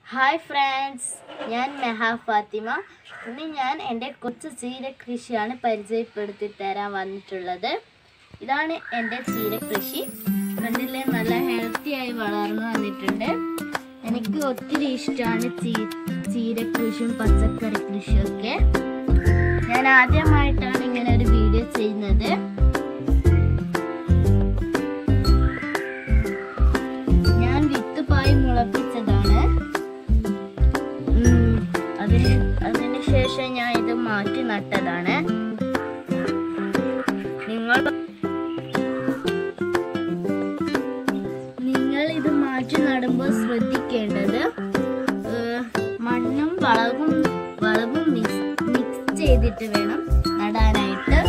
hi friends ഞാൻ മെഹ ഫാത്തിമ ഇന്ന് ഞാൻ എൻ്റെ കൊച്ചു ചീര കൃഷിയാണ് പരിചയപ്പെടുത്തി തരാൻ വന്നിട്ടുള്ളത് ഇതാണ് എൻ്റെ ചീര കൃഷി കണ്ടില്ലേ നല്ല ഹെൽത്തി ആയി വളർന്നു വന്നിട്ടുണ്ട് എനിക്ക് ഒത്തിരി ഇഷ്ടമാണ് ചീ ചീര കൃഷിയും പച്ചക്കറി കൃഷിയൊക്കെ ഞാൻ ആദ്യമായിട്ടാണ് ഇങ്ങനെ ഒരു വീഡിയോ ചെയ്യുന്നത് ഞാൻ വിത്ത് പായി മുളപ്പിച്ചതാണ് ഉം, അതിന് അതിന് ശേഷം ഞാൻ ഇത് മാറ്റി നട്ടതാണ് നിങ്ങൾ നിങ്ങൾ ഇത് മാറ്റി നടുമ്പോൾ ശ്രദ്ധിക്കേണ്ടത് ഏഹ്, മണ്ണും വളവും വളവും മിക്സ് മിക്സ് ചെയ്തിട്ട് വേണം നടാനായിട്ട്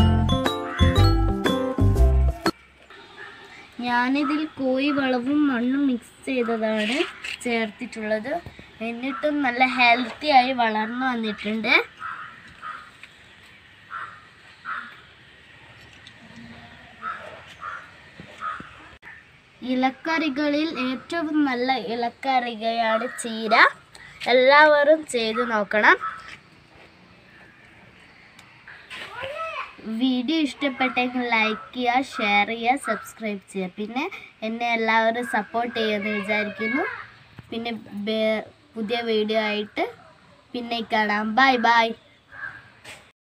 ഞാനിതിൽ കോഴി വളവും മണ്ണും മിക്സ് ചെയ്തതാണ് ചേർത്തിട്ടുള്ളത് എന്നിട്ടും നല്ല ഹെൽത്തി ആയി വളർന്നു വന്നിട്ടുണ്ട് ഇലക്കറികളിൽ ഏറ്റവും നല്ല ഇലക്കറികയാണ് ചീര എല്ലാവരും ചെയ്തു നോക്കണം വീഡിയോ ഇഷ്ടപ്പെട്ടെങ്കിൽ ലൈക്ക് ചെയ്യുക ഷെയർ ചെയ്യുക സബ്സ്ക്രൈബ് ചെയ്യുക പിന്നെ എന്നെ എല്ലാവരും സപ്പോർട്ട് ചെയ്യുമെന്ന് വിചാരിക്കുന്നു പിന്നെ ബേ- പുതിയ വീഡിയോ ആയിട്ട് പിന്നെ കാണാം ബൈ ബൈ